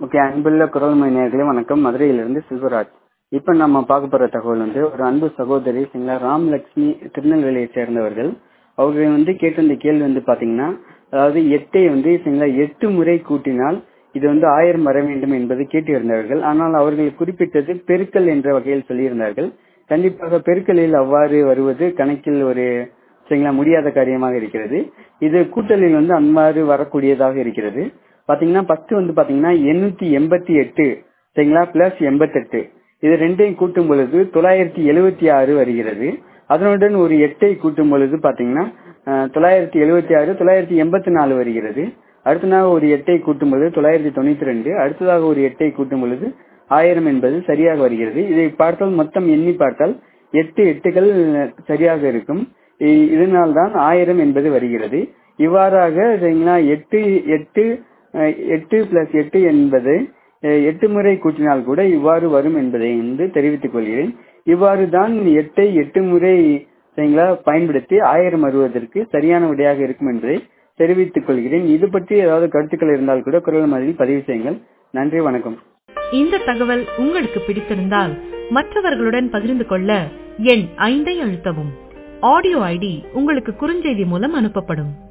okay அன்புள்ள குரல்மொழி நேயர்களே வணக்கம் மதுரையிலிருந்து செல்வராஜ் இப்போ நம்ம பார்க்க போற தகவல் வந்து ஒரு அன்பு சகோதரி சரிங்களா ராமலட்சுமி திருநெல்வேலியை சேர்ந்தவர்கள் அவங்க வந்து கேட்ட இந்த கேள்வி வந்து பாத்தீங்கன்னா அதாவது எட்டை வந்து சரிங்களா எட்டு முறை கூட்டினால் இது வந்து ஆயிரம் வர வேண்டும் என்பது கேட்டிருந்தார்கள் ஆனால் அவர்கள் குறிப்பிட்டது பெருக்கல் என்ற வகையில் சொல்லியிருந்தார்கள் கண்டிப்பாக பெருக்கலில் அவ்வாறு வருவது கணக்கில் ஒரு சரிங்களா முடியாத காரியமாக இருக்கிறது இது கூட்டலில் வந்து அவ்வாறு வரக்கூடியதாக இருக்கிறது பாத்தீங்கன்னா ஃபர்ஸ்ட் வந்து பாத்தீங்கன்னா எண்ணூத்தி எண்பத்தி எட்டு சரிங்களா பிளஸ் எண்பத்தெட்டு இது ரெண்டையும் கூட்டும் பொழுது தொள்ளாயிரத்தி எழுவத்தி ஆறு வருகிறது அதனுடன் ஒரு எட்டை கூட்டும் பொழுது பாத்தீங்கன்னா தொள்ளாயிரத்தி எழுவத்தி ஆறு தொள்ளாயிரத்தி எண்பத்தி நாலு வருகிறது அடுத்ததாக ஒரு எட்டை கூட்டும் பொழுது தொள்ளாயிரத்தி தொண்ணூத்தி ரெண்டு அடுத்ததாக ஒரு எட்டை கூட்டும் பொழுது ஆயிரம் என்பது சரியாக வருகிறது இதை பார்த்தால் மொத்தம் எண்ணி பார்த்தால் எட்டு எட்டுகள் சரியாக இருக்கும் இதனால்தான் ஆயிரம் என்பது வருகிறது இவ்வாறாக சரிங்களா எட்டு எட்டு எட்டு பிளஸ் எட்டு என்பது எட்டு முறை கூட்டினால் கூட இவ்வாறு வரும் என்பதை வந்து தெரிவித்துக் கொள்கிறேன் இவ்வாறு தான் எட்டை எட்டு முறை சரிங்களா பயன்படுத்தி ஆயிரம் வருவதற்கு சரியான விடையாக இருக்கும் என்பதை தெரிவித்துக் கொள்கிறேன் இது பற்றி ஏதாவது கருத்துக்கள் இருந்தால் கூட குரல் மாதிரி பதிவு செய்யுங்கள் நன்றி வணக்கம் இந்த தகவல் உங்களுக்கு பிடித்திருந்தால் மற்றவர்களுடன் பகிர்ந்து கொள்ள எண் ஐந்தை அழுத்தவும் ஆடியோ ஐடி உங்களுக்கு குறுஞ்செய்தி மூலம் அனுப்பப்படும்